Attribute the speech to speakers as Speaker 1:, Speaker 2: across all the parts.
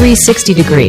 Speaker 1: 360 degree.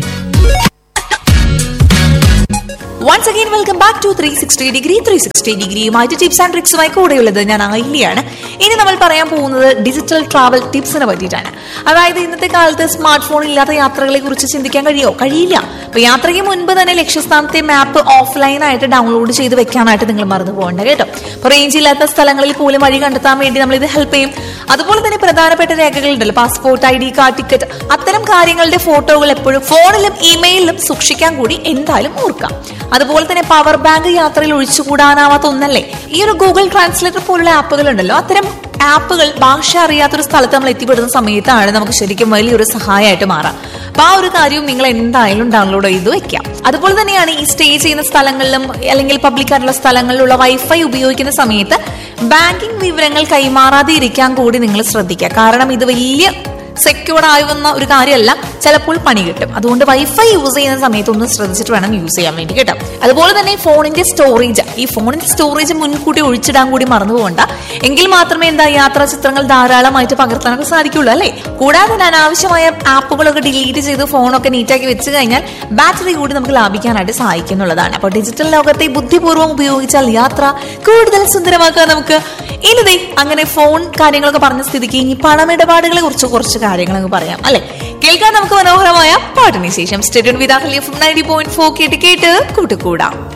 Speaker 2: Once again welcome back to three sixty degree three sixty ഡിഗ്രിയുമായിട്ട് tips and ട്രിക്സുമായി കൂടെയുള്ളത് ഞാൻ ആയില്യാണ് ഇനി നമ്മൾ പറയാൻ പോകുന്നത് ഡിജിറ്റൽ ട്രാവൽ ടിപ്സിനെ പറ്റിയിട്ടാണ് അതായത് ഇന്നത്തെ കാലത്ത് സ്മാർട്ട് ഫോൺ ഇല്ലാത്ത യാത്രകളെ കുറിച്ച് ചിന്തിക്കാൻ കഴിയോ കഴിയില്ല അപ്പൊ യാത്രയ്ക്ക് മുൻപ് തന്നെ ലക്ഷ്യസ്ഥാനത്തെ മാപ്പ് ഓഫ്ലൈൻ ആയിട്ട് ഡൗൺലോഡ് ചെയ്ത് വെക്കാനായിട്ട് നിങ്ങൾ മറന്നു പോകണ്ട കേട്ടോ അപ്പൊ റേഞ്ച് ഇല്ലാത്ത സ്ഥലങ്ങളിൽ പോലും വഴി കണ്ടെത്താൻ വേണ്ടി നമ്മൾ ഇത് ഹെൽപ്പ് ചെയ്യും അതുപോലെ തന്നെ പ്രധാനപ്പെട്ട രേഖകളുണ്ടല്ലോ passport I D card ticket അത്തരം കാര്യങ്ങളുടെ ഫോട്ടോകൾ എപ്പോഴും ഫോണിലും ഇമെയിലിലും സൂക്ഷിക്കാൻ കൂടി എന്തായാലും ഓർക്കാം അതുപോലെ തന്നെ പവർ ബാങ്ക് യാത്രയിൽ ഒഴിച്ചുകൂടാനാവാത്ത ഒന്നല്ലേ ഈ ഒരു ഗൂഗിൾ ട്രാൻസ്ലേറ്റർ പോലുള്ള ആപ്പുകൾ ഉണ്ടല്ലോ അത്തരം ആപ്പുകൾ ഭാഷ അറിയാത്തൊരു സ്ഥലത്ത് നമ്മൾ എത്തിപ്പെടുന്ന സമയത്താണ് നമുക്ക് ശരിക്കും വലിയൊരു സഹായമായിട്ട് മാറാം അപ്പൊ ആ ഒരു കാര്യവും നിങ്ങൾ എന്തായാലും ഡൗൺലോഡ് ചെയ്ത് വെക്കാം അതുപോലെ തന്നെയാണ് ഈ സ്റ്റേ ചെയ്യുന്ന സ്ഥലങ്ങളിലും അല്ലെങ്കിൽ പബ്ലിക് ആയിട്ടുള്ള സ്ഥലങ്ങളിലുള്ള വൈഫൈ ഉപയോഗിക്കുന്ന സമയത്ത് ബാങ്കിങ് വിവരങ്ങൾ കൈമാറാതെ ഇരിക്കാൻ കൂടി നിങ്ങൾ ശ്രദ്ധിക്കുക കാരണം ഇത് വലിയ സെക്യൂർഡ് ആവുന്ന ഒരു കാര്യമല്ല ചിലപ്പോൾ പണി കിട്ടും അതുകൊണ്ട് വൈഫൈ യൂസ് ചെയ്യുന്ന സമയത്ത് ഒന്ന് ശ്രദ്ധിച്ചിട്ട് വേണം യൂസ് ചെയ്യാൻ വേണ്ടി കേട്ടോ അതുപോലെ തന്നെ ഫോണിന്റെ സ്റ്റോറേജ് ഈ ഫോണിന്റെ സ്റ്റോറേജ് മുൻകൂട്ടി ഒഴിച്ചിടാൻ കൂടി മറന്നു പോകണ്ട എങ്കിൽ മാത്രമേ എന്താ യാത്രാ ചിത്രങ്ങൾ ധാരാളമായിട്ട് പകർത്താനൊക്കെ സാധിക്കുള്ളൂ അല്ലേ കൂടാതെ തന്നെ അനാവശ്യമായ ആപ്പുകളൊക്കെ ഡിലീറ്റ് ചെയ്ത് ഫോണൊക്കെ നീറ്റാക്കി വെച്ച് കഴിഞ്ഞാൽ ബാറ്ററി കൂടി നമുക്ക് ലാഭിക്കാനായിട്ട് സഹായിക്കുന്നുള്ളതാണ് അപ്പോൾ ഡിജിറ്റൽ ലോകത്തെ ബുദ്ധിപൂർവ്വം ഉപയോഗിച്ചാൽ യാത്ര കൂടുതൽ സുന്ദരമാക്കാൻ നമുക്ക് ഇനി ദേ അങ്ങനെ ഫോൺ കാര്യങ്ങളൊക്കെ പറഞ്ഞ സ്ഥിതിക്ക് ഇനി പണമിടപാടുകളെ കുറിച്ച് കുറച്ച് കാര്യങ്ങളൊക്കെ പറയാം അല്ലെ കേൾക്കാൻ നമുക്ക് മനോഹരമായ പാട്ടിന് ശേഷം സ്റ്റേഡിയം വിതാഹല്യ നയൻറ്റി പോയിന്റ് ഫോർ കേട്ട് കേട്ട് കൂട്ടുകൂടാം